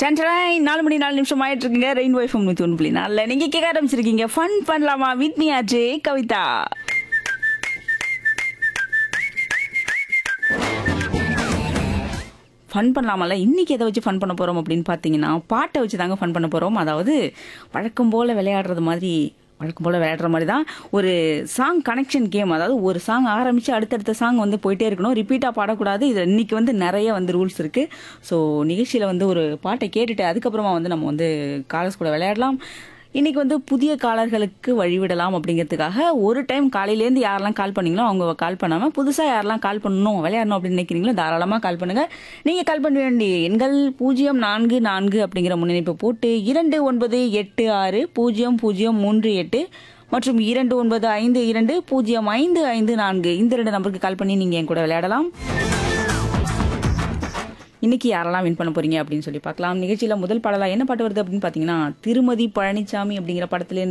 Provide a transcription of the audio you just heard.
டன்டராய் நாலு மணி நாலு நிமிஷம் ஆயிட்டு இருக்குங்க ரெயின் வைஃப் நூற்றி ஒன்று புள்ளி நாலில் நீங்கள் கேட்க ஆரம்பிச்சிருக்கீங்க ஃபன் பண்ணலாமா வித் மீ ஆச்சே கவிதா ஃபன் பண்ணலாமல்ல இன்னைக்கு எதை வச்சு ஃபன் பண்ண போகிறோம் அப்படின்னு பார்த்தீங்கன்னா பாட்டை வச்சு தாங்க ஃபன் பண்ண போகிறோம் அதாவது வழக்கம் போல் விளையாடுறது மாதிரி வழக்கம் போல் விளையாடுற மாதிரி தான் ஒரு சாங் கனெக்ஷன் கேம் அதாவது ஒரு சாங் ஆரம்பித்து அடுத்தடுத்த சாங் வந்து போயிட்டே இருக்கணும் ரிப்பீட்டாக பாடக்கூடாது இதில் இன்னைக்கு வந்து நிறைய வந்து ரூல்ஸ் இருக்குது ஸோ நிகழ்ச்சியில் வந்து ஒரு பாட்டை கேட்டுட்டு அதுக்கப்புறமா வந்து நம்ம வந்து காலர்ஸ் கூட விளையாடலாம் இன்னைக்கு வந்து புதிய காலர்களுக்கு வழிவிடலாம் அப்படிங்கிறதுக்காக ஒரு டைம் காலையிலேருந்து யாரெல்லாம் கால் பண்ணீங்களோ அவங்க கால் பண்ணாமல் புதுசாக யாரெல்லாம் கால் பண்ணணும் விளையாடணும் அப்படின்னு நினைக்கிறீங்களோ தாராளமாக கால் பண்ணுங்க நீங்கள் கால் பண்ண வேண்டிய எண்கள் பூஜ்ஜியம் நான்கு நான்கு அப்படிங்கிற முன்னிணைப்பு போட்டு இரண்டு ஒன்பது எட்டு ஆறு பூஜ்ஜியம் பூஜ்ஜியம் மூன்று எட்டு மற்றும் இரண்டு ஒன்பது ஐந்து இரண்டு பூஜ்ஜியம் ஐந்து ஐந்து நான்கு இந்த ரெண்டு நம்பருக்கு கால் பண்ணி நீங்கள் என் கூட விளையாடலாம் இன்னைக்கு யாரெல்லாம் வின் பண்ண போறீங்க அப்படின்னு சொல்லி பார்க்கலாம் நிகழ்ச்சியில முதல் பாடலா என்ன பாட்டு வருது அப்படின்னு பாத்தீங்கன்னா திருமதி பழனிசாமி அப்படிங்கிற படத்துல இருந்து